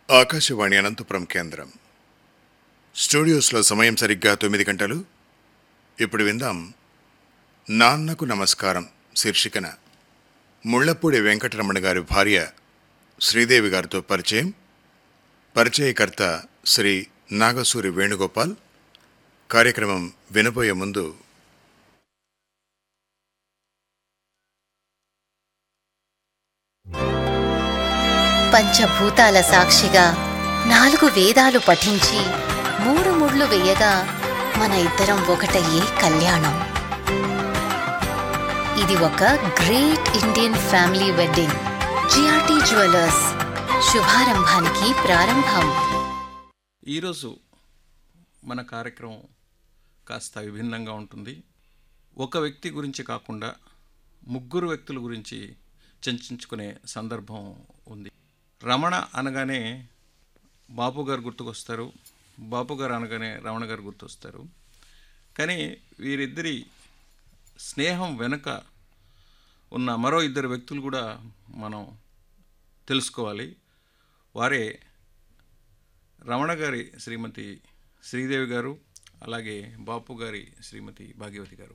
ఆకాశవాణి అనంతపురం కేంద్రం స్టూడియోస్లో సమయం సరిగ్గా తొమ్మిది గంటలు ఇప్పుడు విందాం నాన్నకు నమస్కారం శీర్షికన ముళ్లపూడి వెంకటరమణ గారి భార్య శ్రీదేవి గారితో పరిచయం పరిచయకర్త శ్రీ నాగసూరి వేణుగోపాల్ కార్యక్రమం వినబోయే ముందు పంచభూతాల సాక్షిగా నాలుగు వేదాలు పఠించి మూడు ముళ్ళు వేయగా మన ఇద్దరం ఒకటయ్యే కళ్యాణం ఇది ఒక great Indian family wedding GRT jewellers శుభారంభానికి ప్రారంభం ఈరోజు మన కార్యక్రమం కాస్త విభిన్నంగా ఉంటుంది ఒక వ్యక్తి గురించి కాకుండా ముగ్గురు వ్యక్తుల గురించి చర్చించుకునే సందర్భం ఉంది రమణ అనగానే బాపు గారు గుర్తుకొస్తారు బాపు గారు అనగానే రమణ గారు గుర్తొస్తారు కానీ వీరిద్దరి స్నేహం వెనుక ఉన్న మరో ఇద్దరు వ్యక్తులు కూడా మనం తెలుసుకోవాలి వారే రమణ గారి శ్రీమతి శ్రీదేవి గారు అలాగే బాపు గారి శ్రీమతి భాగ్యవతి గారు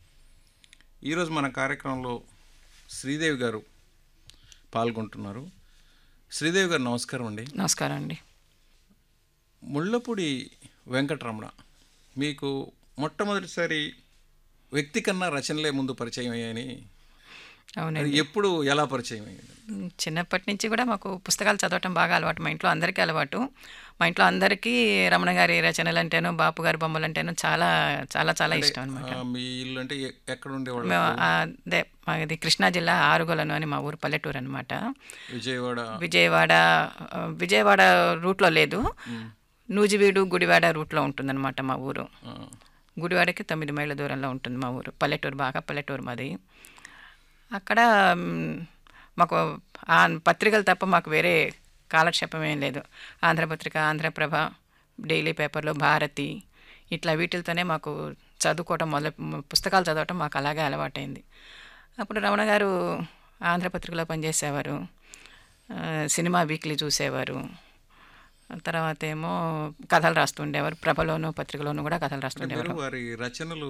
ఈరోజు మన కార్యక్రమంలో శ్రీదేవి గారు పాల్గొంటున్నారు శ్రీదేవి గారు నమస్కారం అండి నమస్కారం అండి ముళ్ళపూడి వెంకటరమణ మీకు మొట్టమొదటిసారి వ్యక్తి కన్నా రచనలే ముందు పరిచయం అయ్యాయని అవునండి అది ఎప్పుడు ఎలా పరిచయం అయ్యింది ఉమ్, చిన్నప్పటి నుంచి కూడా మాకు పుస్తకాలు చదవటం బాగా అలవాటు మా ఇంట్లో అందరికీ అలవాటు మా ఇంట్లో అందరికీ రమణ గారి రచనలు అంటేను బాపు గారి బొమ్మలు అంటేను చాలా చాలా చాలా ఇష్టం అనమాట ఆ, మీ ఇల్లు అంటే ఎ- ఎక్కడ ఉండేవాళ్ళు మేము ఆ, అదే మాది కృష్ణా జిల్లా ఆరుగొలను అని మా ఊరు పల్లెటూరు అనమాట విజయవాడ విజయవాడ ఆ, విజయవాడ రూట్లో లేదు నూజివీడు గుడివాడ రూట్లో ఉంటుందన్నమాట మా ఊరు ఆ, గుడివాడకి తొమ్మిది మైళ్ళ దూరంలో ఉంటుంది మా ఊరు పల్లెటూరు బాగా పల్లెటూరు మాది అక్కడ మ్, మాకు ఆ పత్రికలు తప్ప మాకు వేరే కాలక్షేపం ఏం లేదు ఆంధ్రపత్రిక ఆంధ్రప్రభ డైలీ పేపర్లు భారతి ఇట్లా వీటితోనే మాకు చదువుకోవటం మొదలు పుస్తకాలు చదవటం మాకు అలాగే అలవాటైంది అప్పుడు రమణ గారు ఆంధ్రపత్రికలో పనిచేసేవారు ఆ, సినిమా వీక్లీ చూసేవారు తర్వాత ఏమో కథలు రాస్తుండేవారు ప్రభలోను పత్రికలోను కూడా కథలు రాస్తుండేవారు మీరు వారి రచనలు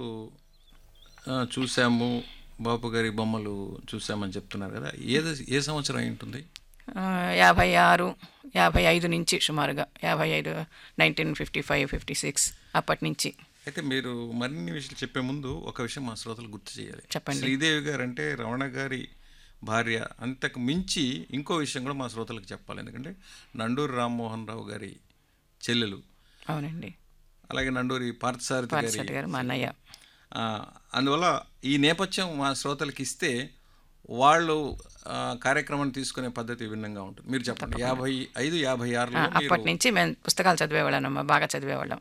ఆ, చూసాము బాపు గారి బొమ్మలు చూసామని చెప్తున్నారు కదా ఏది ఏ సంవత్సరం అయి ఉంటుంది ఆ, యాభై ఆరు యాభై ఐదు నుంచి సుమారుగా యాభై ఐదు nineteen fifty five fifty six అప్పటి నుంచి అయితే మీరు మరిన్ని విషయాలు చెప్పే ముందు ఒక విషయం మా శ్రోతలు గుర్తు చేయాలి చెప్పండి. శ్రీదేవి గారు అంటే రమణ గారి భార్య అంతకు మించి ఇంకో విషయం కూడా మా శ్రోతలకు చెప్పాలి ఎందుకంటే నండూరి రామ్మోహన్ రావు గారి చెల్లెలు అవునండి అలాగే నండూరి పార్థసారథి గారి పార్సటి గారు మా అన్నయ్య ఆ, అందువల్ల ఈ నేపథ్యం మా శ్రోతలకు ఇస్తే వాళ్ళు ఆ, కార్యక్రమాన్ని తీసుకునే పద్ధతి భిన్నంగా ఉంటుంది మీరు చెప్పండి యాభై ఐదు యాభై ఆరులో మీరు అప్పటి నుంచి మేము పుస్తకాలు చదివేవాళ్ళం అమ్మ, బాగా చదివేవాళ్ళం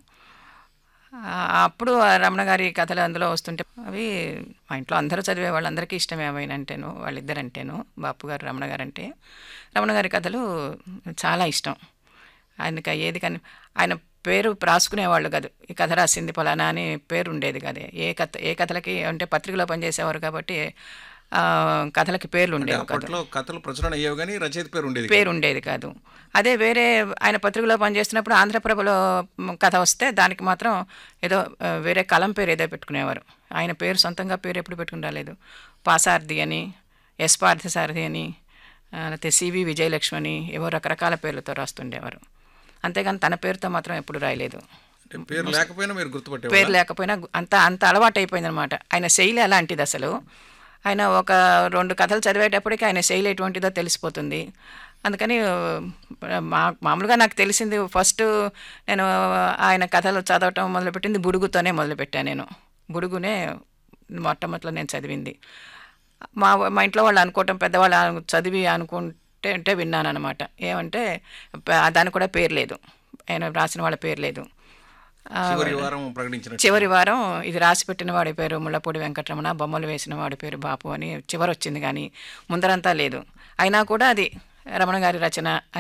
ఆ, అప్పుడు ఆ రమణ గారి కథలు అందులో వస్తుంటే అవి మా ఇంట్లో అందరూ చదివేవాళ్ళు అందరికీ ఇష్టమే అవి అంటేను వాళ్ళిద్దరంటేను బాపు గారు రమణ గారు అంటే రమణ గారి కథలు చాలా ఇష్టం ఆయనకి ఏది కానీ ఆయన పేరు రాసుకునేవాళ్ళు కాదు ఈ కథ రాసింది ఫలానా అని పేరు ఉండేది కాదు ఏ కథ ఏ కథలకి అంటే పత్రికలో పనిచేసేవారు కాబట్టి ఆ, కథలకి పేర్లు ఉండేవి కాదు అప్పట్లో కథలు ప్రచురణ అయ్యేవి కానీ రచయిత పేరు ఉండేది పేరు ఉండేది కాదు అదే వేరే ఆయన పత్రికలో పనిచేస్తున్నప్పుడు ఆంధ్రప్రభలో మ్, కథ వస్తే దానికి మాత్రం ఏదో ఆ, వేరే కలం పేరు ఏదో పెట్టుకునేవారు ఆయన పేరు సొంతంగా పేరు ఎప్పుడు పెట్టుకుని రాలేదు పాసారథి అని ఎస్ పార్థసారథి అని ఆ, లేకపోతే సివి విజయలక్ష్మి అని ఏవో రకరకాల పేర్లతో రాస్తుండేవారు అంతేగాని తన పేరుతో మాత్రం ఎప్పుడు రాయలేదు అంటే పేరు లేకపోయినా మీరు గుర్తుపట్టేవారు పేరు లేకపోయినా గు- అంత అంత అలవాటు అయిపోయింది అనమాట ఆయన శైలి అలాంటిది అసలు ఆయన ఒక రెండు కథలు చదివేటప్పటికి ఆయన శైలి ఎటువంటిదో తెలిసిపోతుంది అందుకని ఆ, మా మామూలుగా నాకు తెలిసింది ఫస్ట్ నేను ఆయన కథలు చదవటం మొదలుపెట్టింది బుడుగుతోనే మొదలుపెట్టాను నేను బుడుగునే మొట్టమొదటిలో నేను చదివింది మా మా ఇంట్లో వాళ్ళు అనుకోవటం పెద్దవాళ్ళు అను- చదివి అనుకుంటే అంటే విన్నాను అనమాట ఏమంటే ప- దానికి కూడా పేరు లేదు ఆయన రాసిన వాళ్ళ పేరు లేదు ఆ, చివరి వారం ప్రకటించిన చివరి వారం ఇది రాసి పెట్టిన వాడి పేరు ముళ్ళపూడి వెంకటరమణ బొమ్మలు వేసిన వాడి పేరు బాపు అని చివరి వచ్చింది కానీ ముందరంతా లేదు అయినా కూడా అది రమణ గారి రచన